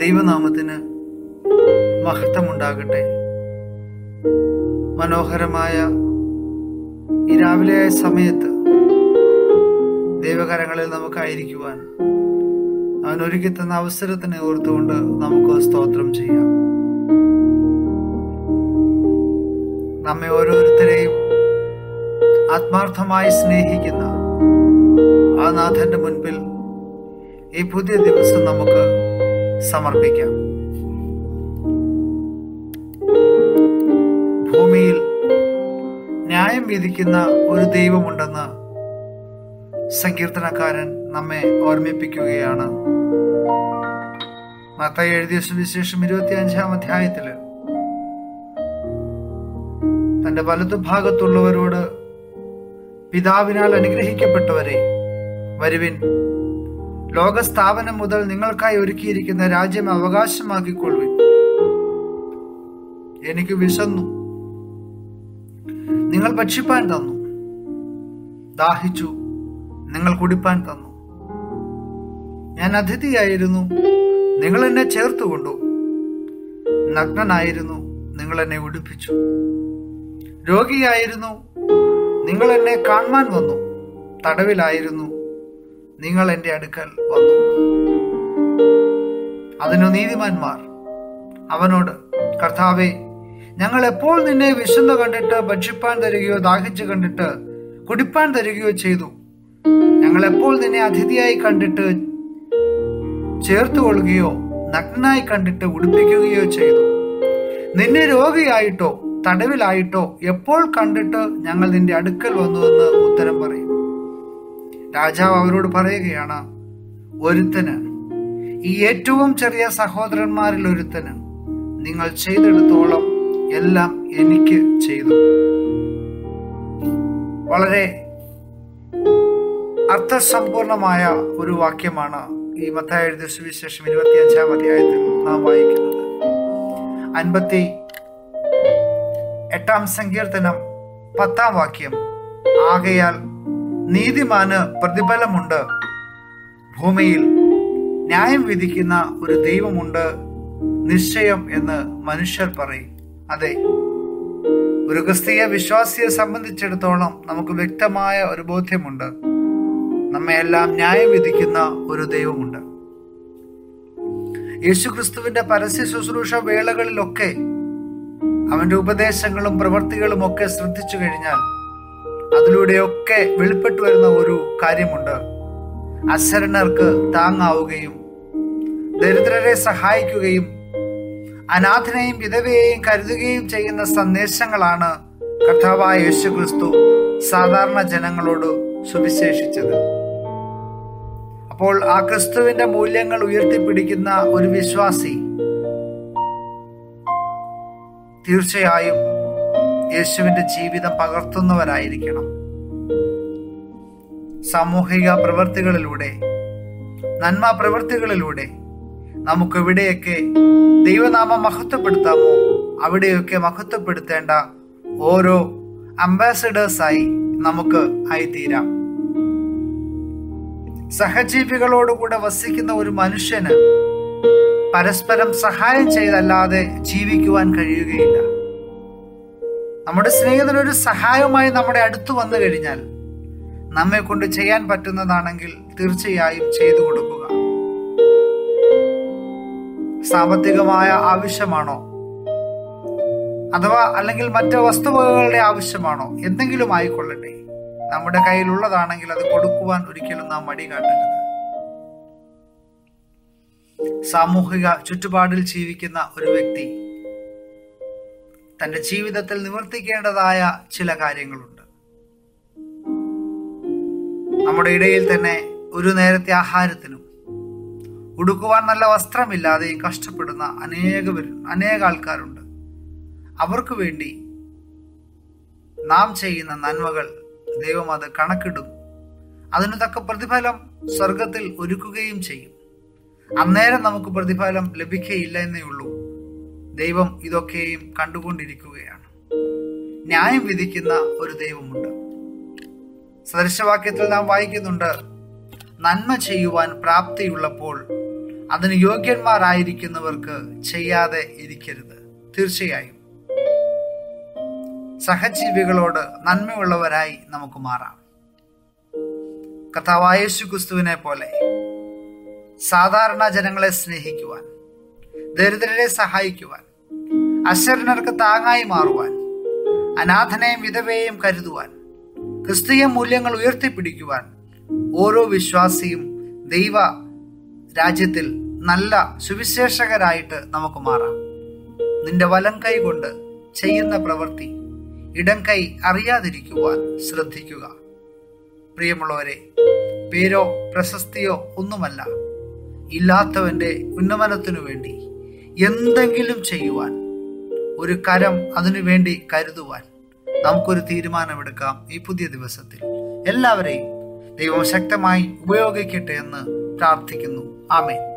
ദൈവനാമത്തിന് മഹത്വമുണ്ടാകട്ടെ മനോഹരമായ ഈ രാവിലെ സമയത്ത് ദൈവകരങ്ങളിൽ നമുക്കായിരിക്കുവാൻ അവൻ ഒരുക്കി തന്ന അവസരത്തിനെ ഓർത്തുകൊണ്ട് നമുക്ക് സ്തോത്രം ചെയ്യാം നമ്മെ ഓരോരുത്തരെയും ആത്മാർത്ഥമായി സ്നേഹിക്കുന്ന ആ നാഥന്റെ മുൻപിൽ ഈ പുതിയ ദിവസം നമുക്ക് സമർപ്പിക്കാം ഭൂമിയിൽ ന്യായം വിധിക്കുന്ന ഒരു ദൈവമുണ്ടെന്ന് സങ്കീർത്തനക്കാരൻ നമ്മെ ഓർമ്മിപ്പിക്കുകയാണ് മത്തായി എഴുതിയ സുവിശേഷം ഇരുപത്തി അഞ്ചാം അധ്യായത്തില് തന്റെ വലതുഭാഗത്തുള്ളവരോട് പിതാവിനാൽ അനുഗ്രഹിക്കപ്പെട്ടവരെ വരുവിൻ ലോകസ്ഥാപനം മുതൽ നിങ്ങൾക്കായി ഒരുക്കിയിരിക്കുന്ന രാജ്യം അവകാശമാക്കിക്കൊള്ളുവിൻ എനിക്ക് വിശന്നു നിങ്ങൾ ഭക്ഷിപ്പാൻ തന്നു ദാഹിച്ചു നിങ്ങൾ കുടിപ്പാൻ തന്നു ഞാൻ അതിഥിയായിരുന്നു നിങ്ങൾ എന്നെ ചേർത്തുകൊണ്ടു നഗ്നനായിരുന്നു നിങ്ങൾ എന്നെ ഉടുപ്പിച്ചു രോഗിയായിരുന്നു നിങ്ങൾ എന്നെ കാണുവാൻ വന്നു തടവിലായിരുന്നു നിങ്ങൾ എൻ്റെ അടുക്കൽ വന്നു അതിനു നീതിമാന്മാർ അവനോട് കർത്താവെ ഞങ്ങൾ എപ്പോൾ നിന്നെ വിശന്നു കണ്ടിട്ട് ഭക്ഷിപ്പാൻ തരികയോ ദാഹിച്ചു കണ്ടിട്ട് കുടിപ്പാൻ തരികയോ ചെയ്തു ഞങ്ങൾ എപ്പോൾ നിന്നെ അതിഥിയായി കണ്ടിട്ട് ചേർത്തുകൊള്ളുകയോ നഗ്നായി കണ്ടിട്ട് ഉടുപ്പിക്കുകയോ ചെയ്തു നിന്നെ രോഗിയായിട്ടോ തടവിലായിട്ടോ എപ്പോൾ കണ്ടിട്ട് ഞങ്ങൾ നിന്റെ അടുക്കൽ വന്നുവെന്ന് ഉത്തരം പറയും രാജാവ് അവരോട് പറയുകയാണ് ഒരുത്തന് ഈ ഏറ്റവും ചെറിയ സഹോദരന്മാരിൽ ഒരുത്തന് നിങ്ങൾ ചെയ്തെടുത്തോളം എല്ലാം എനിക്ക് ചെയ്തു വളരെ അർത്ഥസമ്പൂർണമായ ഒരു വാക്യമാണ് ഈ മത്തായ എഴുതിയ സുവിശേഷം ഇരുപത്തി അഞ്ചാം അധ്യായത്തിൽ നാം വായിക്കുന്നത് അൻപത്തി എട്ടാം സങ്കീർത്തനം പത്താം വാക്യം ആകയാൽ നീതിമാന് പ്രതിഫലമുണ്ട് ഭൂമിയിൽ ന്യായം വിധിക്കുന്ന ഒരു ദൈവമുണ്ട് നിശ്ചയം എന്ന് മനുഷ്യർ പറയും അതെ ഒരു ക്രിസ്തീയ വിശ്വാസിയെ സംബന്ധിച്ചിടത്തോളം നമുക്ക് വ്യക്തമായ ഒരു ബോധ്യമുണ്ട് നമ്മെ എല്ലാം ന്യായം വിധിക്കുന്ന ഒരു ദൈവമുണ്ട് യേശുക്രിസ്തുവിന്റെ പരസ്യ ശുശ്രൂഷ വേളകളിലൊക്കെ അവന്റെ ഉപദേശങ്ങളും പ്രവൃത്തികളും ഒക്കെ ശ്രദ്ധിച്ചു കഴിഞ്ഞാൽ അതിലൂടെയൊക്കെ വെളിപ്പെട്ടു വരുന്ന ഒരു കാര്യമുണ്ട് അശരണർക്ക് താങ്ങാവുകയും ദരിദ്രരെ സഹായിക്കുകയും അനാഥനെയും വിധവയെയും കരുതുകയും ചെയ്യുന്ന സന്ദേശങ്ങളാണ് കർത്താവായ യേശു ക്രിസ്തു സാധാരണ ജനങ്ങളോട് സുവിശേഷിച്ചത് അപ്പോൾ ആ ക്രിസ്തുവിന്റെ മൂല്യങ്ങൾ ഉയർത്തിപ്പിടിക്കുന്ന ഒരു വിശ്വാസി തീർച്ചയായും യേശുവിന്റെ ജീവിതം പകർത്തുന്നവരായിരിക്കണം സാമൂഹിക പ്രവൃത്തികളിലൂടെ നന്മ പ്രവൃത്തികളിലൂടെ നമുക്ക് എവിടെയൊക്കെ ദൈവനാമം മഹത്വപ്പെടുത്താമോ അവിടെയൊക്കെ മഹത്വപ്പെടുത്തേണ്ട ഓരോ അംബാസഡേഴ്സായി നമുക്ക് ആയിത്തീരാം സഹജീവികളോടുകൂടെ വസിക്കുന്ന ഒരു മനുഷ്യന് പരസ്പരം സഹായം ചെയ്തല്ലാതെ ജീവിക്കുവാൻ കഴിയുകയില്ല നമ്മുടെ സ്നേഹിതനൊരു സഹായമായി നമ്മുടെ അടുത്ത് വന്നു കഴിഞ്ഞാൽ നമ്മെ കൊണ്ട് ചെയ്യാൻ പറ്റുന്നതാണെങ്കിൽ തീർച്ചയായും ചെയ്തു കൊടുക്കുക സാമ്പത്തികമായ ആവശ്യമാണോ അഥവാ അല്ലെങ്കിൽ മറ്റ് വസ്തുവകകളുടെ ആവശ്യമാണോ എന്തെങ്കിലും ആയിക്കൊള്ളട്ടെ നമ്മുടെ കയ്യിലുള്ളതാണെങ്കിൽ അത് കൊടുക്കുവാൻ ഒരിക്കലും നാം മടി കാട്ടരുത് സാമൂഹിക ചുറ്റുപാടിൽ ജീവിക്കുന്ന ഒരു വ്യക്തി തന്റെ ജീവിതത്തിൽ നിവർത്തിക്കേണ്ടതായ ചില കാര്യങ്ങളുണ്ട് നമ്മുടെ ഇടയിൽ തന്നെ ഒരു നേരത്തെ ആഹാരത്തിനും ഉടുക്കുവാൻ നല്ല വസ്ത്രമില്ലാതെയും കഷ്ടപ്പെടുന്ന അനേക അനേക ആൾക്കാരുണ്ട് അവർക്ക് വേണ്ടി നാം ചെയ്യുന്ന നന്മകൾ ദൈവം അത് കണക്കിടും അതിന് തക്ക പ്രതിഫലം സ്വർഗത്തിൽ ഒരുക്കുകയും ചെയ്യും അന്നേരം നമുക്ക് പ്രതിഫലം ലഭിക്കയില്ല എന്നേ ഉള്ളൂ ദൈവം ഇതൊക്കെയും കണ്ടുകൊണ്ടിരിക്കുകയാണ് ന്യായം വിധിക്കുന്ന ഒരു ദൈവമുണ്ട് സദൃശവാക്യത്തിൽ നാം വായിക്കുന്നുണ്ട് നന്മ ചെയ്യുവാൻ പ്രാപ്തിയുള്ളപ്പോൾ അതിന് യോഗ്യന്മാരായിരിക്കുന്നവർക്ക് ചെയ്യാതെ ഇരിക്കരുത് തീർച്ചയായും സഹജീവികളോട് നന്മയുള്ളവരായി നമുക്ക് മാറാം കഥാവായ യേശു ക്രിസ്തുവിനെ പോലെ സാധാരണ ജനങ്ങളെ സ്നേഹിക്കുവാൻ ദരിദ്രരെ സഹായിക്കുവാൻ അശരണർക്ക് താങ്ങായി മാറുവാൻ അനാഥനെയും വിധവയെയും കരുതുവാൻ ക്രിസ്തീയ മൂല്യങ്ങൾ ഉയർത്തിപ്പിടിക്കുവാൻ ഓരോ വിശ്വാസിയും ദൈവ രാജ്യത്തിൽ നല്ല സുവിശേഷകരായിട്ട് നമുക്ക് മാറാം നിന്റെ വലം കൈ കൊണ്ട് ചെയ്യുന്ന പ്രവൃത്തി ഇടം കൈ അറിയാതിരിക്കുവാൻ ശ്രദ്ധിക്കുക പ്രിയമുള്ളവരെ പേരോ പ്രശസ്തിയോ ഒന്നുമല്ല ഇല്ലാത്തവന്റെ ഉന്നമനത്തിനു വേണ്ടി എന്തെങ്കിലും ചെയ്യുവാൻ ഒരു കരം അതിനു വേണ്ടി കരുതുവാൻ നമുക്കൊരു തീരുമാനമെടുക്കാം ഈ പുതിയ ദിവസത്തിൽ എല്ലാവരെയും ദൈവം ശക്തമായി ഉപയോഗിക്കട്ടെ എന്ന് പ്രാർത്ഥിക്കുന്നു ആമേൻ